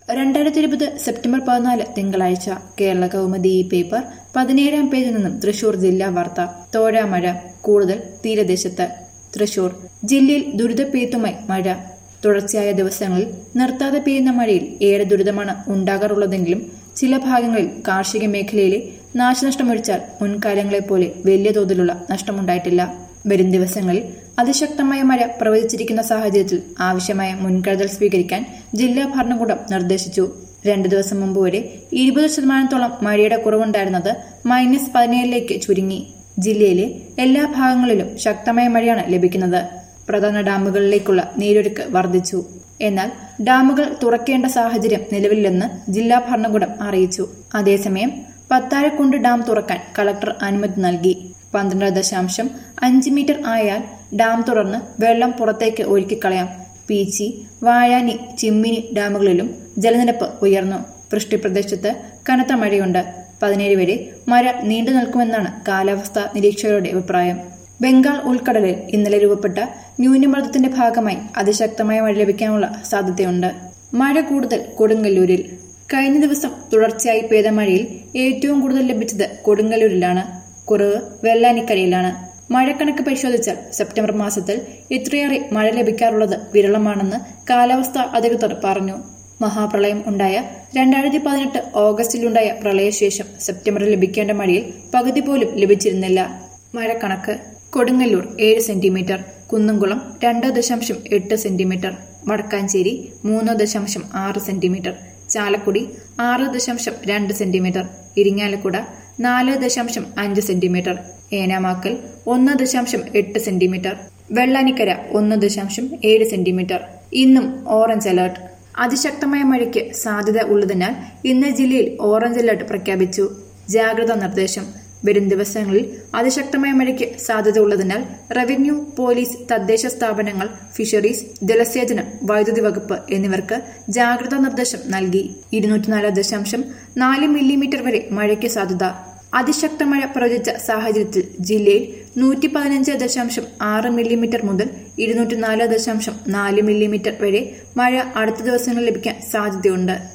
രണ്ടായിരത്തി ഇരുപത് സെപ്റ്റംബർ പതിനാല് തിങ്കളാഴ്ച കേരള കൗമുദി ഈ പേപ്പർ പതിനേഴാം പേജിൽ നിന്നും തൃശൂർ ജില്ലാ വാർത്ത തോരാമഴ കൂടുതൽ തീരദേശത്ത് തൃശൂർ ജില്ലയിൽ ദുരിതപ്പെയ്ത്തുമായി മഴ തുടർച്ചയായ ദിവസങ്ങളിൽ നിർത്താതെ പെയ്യുന്ന മഴയിൽ ഏറെ ദുരിതമാണ് ഉണ്ടാകാറുള്ളതെങ്കിലും ചില ഭാഗങ്ങളിൽ കാർഷിക മേഖലയിലെ നാശനഷ്ടമൊഴിച്ചാൽ മുൻകാലങ്ങളെപ്പോലെ വലിയ തോതിലുള്ള നഷ്ടമുണ്ടായിട്ടില്ല വരും ദിവസങ്ങളിൽ അതിശക്തമായ മഴ പ്രവചിച്ചിരിക്കുന്ന സാഹചര്യത്തിൽ ആവശ്യമായ മുൻകരുതൽ സ്വീകരിക്കാൻ ജില്ലാ ഭരണകൂടം നിർദ്ദേശിച്ചു രണ്ടു ദിവസം മുമ്പ് വരെ ഇരുപത് ശതമാനത്തോളം മഴയുടെ കുറവുണ്ടായിരുന്നത് മൈനസ് പതിനേഴിലേക്ക് ചുരുങ്ങി ജില്ലയിലെ എല്ലാ ഭാഗങ്ങളിലും ശക്തമായ മഴയാണ് ലഭിക്കുന്നത് പ്രധാന ഡാമുകളിലേക്കുള്ള നീരൊഴുക്ക് വർദ്ധിച്ചു എന്നാൽ ഡാമുകൾ തുറക്കേണ്ട സാഹചര്യം നിലവിലില്ലെന്ന് ജില്ലാ ഭരണകൂടം അറിയിച്ചു അതേസമയം പത്താരക്കുണ്ട് ഡാം തുറക്കാൻ കളക്ടർ അനുമതി നൽകി പന്ത്രണ്ട് ദശാംശം അഞ്ച് മീറ്റർ ആയാൽ ഡാം തുറന്ന് വെള്ളം പുറത്തേക്ക് ഒഴുക്കിക്കളയാം പീച്ചി വാഴാനി ചിമ്മിനി ഡാമുകളിലും ജലനിരപ്പ് ഉയർന്നു വൃഷ്ടിപ്രദേശത്ത് കനത്ത മഴയുണ്ട് പതിനേഴ് വരെ മഴ നീണ്ടു നിൽക്കുമെന്നാണ് കാലാവസ്ഥാ നിരീക്ഷകരുടെ അഭിപ്രായം ബംഗാൾ ഉൾക്കടലിൽ ഇന്നലെ രൂപപ്പെട്ട ന്യൂനമർദ്ദത്തിന്റെ ഭാഗമായി അതിശക്തമായ മഴ ലഭിക്കാനുള്ള സാധ്യതയുണ്ട് മഴ കൂടുതൽ കൊടുങ്ങല്ലൂരിൽ കഴിഞ്ഞ ദിവസം തുടർച്ചയായി പെയ്ത മഴയിൽ ഏറ്റവും കൂടുതൽ ലഭിച്ചത് കൊടുങ്ങല്ലൂരിലാണ് കുറവ് വെള്ളാനിക്കരയിലാണ് മഴക്കണക്ക് പരിശോധിച്ചാൽ സെപ്റ്റംബർ മാസത്തിൽ ഇത്രയേറെ മഴ ലഭിക്കാറുള്ളത് വിരളമാണെന്ന് കാലാവസ്ഥാ അധികൃതർ പറഞ്ഞു മഹാപ്രളയം ഉണ്ടായ രണ്ടായിരത്തി പതിനെട്ട് ഓഗസ്റ്റിലുണ്ടായ പ്രളയശേഷം സെപ്റ്റംബറിൽ ലഭിക്കേണ്ട മഴയിൽ പകുതി പോലും ലഭിച്ചിരുന്നില്ല മഴക്കണക്ക് കൊടുങ്ങല്ലൂർ ഏഴ് സെന്റിമീറ്റർ കുന്നംകുളം രണ്ട് ദശാംശം എട്ട് സെന്റിമീറ്റർ വടക്കാഞ്ചേരി മൂന്ന് ദശാംശം ആറ് സെന്റിമീറ്റർ ചാലക്കുടി ആറ് ദശാംശം രണ്ട് സെന്റിമീറ്റർ ഇരിങ്ങാലക്കുട നാല് ദശാംശം അഞ്ച് സെന്റിമീറ്റർ ഏനാമാക്കൽ ഒന്ന് ദശാംശം എട്ട് സെന്റിമീറ്റർ വെള്ളാനിക്കര ഒന്ന് ദശാംശം ഏഴ് സെന്റിമീറ്റർ ഇന്നും ഓറഞ്ച് അലർട്ട് അതിശക്തമായ മഴയ്ക്ക് സാധ്യത ഉള്ളതിനാൽ ഇന്ന് ജില്ലയിൽ ഓറഞ്ച് അലർട്ട് പ്രഖ്യാപിച്ചു ജാഗ്രതാ നിർദ്ദേശം വരും ദിവസങ്ങളിൽ അതിശക്തമായ മഴയ്ക്ക് സാധ്യത ഉള്ളതിനാൽ റവന്യൂ പോലീസ് തദ്ദേശ സ്ഥാപനങ്ങൾ ഫിഷറീസ് ജലസേചനം വൈദ്യുതി വകുപ്പ് എന്നിവർക്ക് ജാഗ്രതാ നിർദ്ദേശം നൽകി ഇരുന്നൂറ്റിനാല് ദശാംശം നാല് മില്ലിമീറ്റർ വരെ മഴയ്ക്ക് സാധ്യത അതിശക്ത മഴ പ്രവചിച്ച സാഹചര്യത്തിൽ ജില്ലയിൽ നൂറ്റി പതിനഞ്ച് ദശാംശം ആറ് മില്ലിമീറ്റർ മുതൽ ഇരുന്നൂറ്റി നാല് ദശാംശം നാല് മില്ലിമീറ്റർ വരെ മഴ അടുത്ത ദിവസങ്ങളിൽ ലഭിക്കാൻ സാധ്യതയുണ്ട്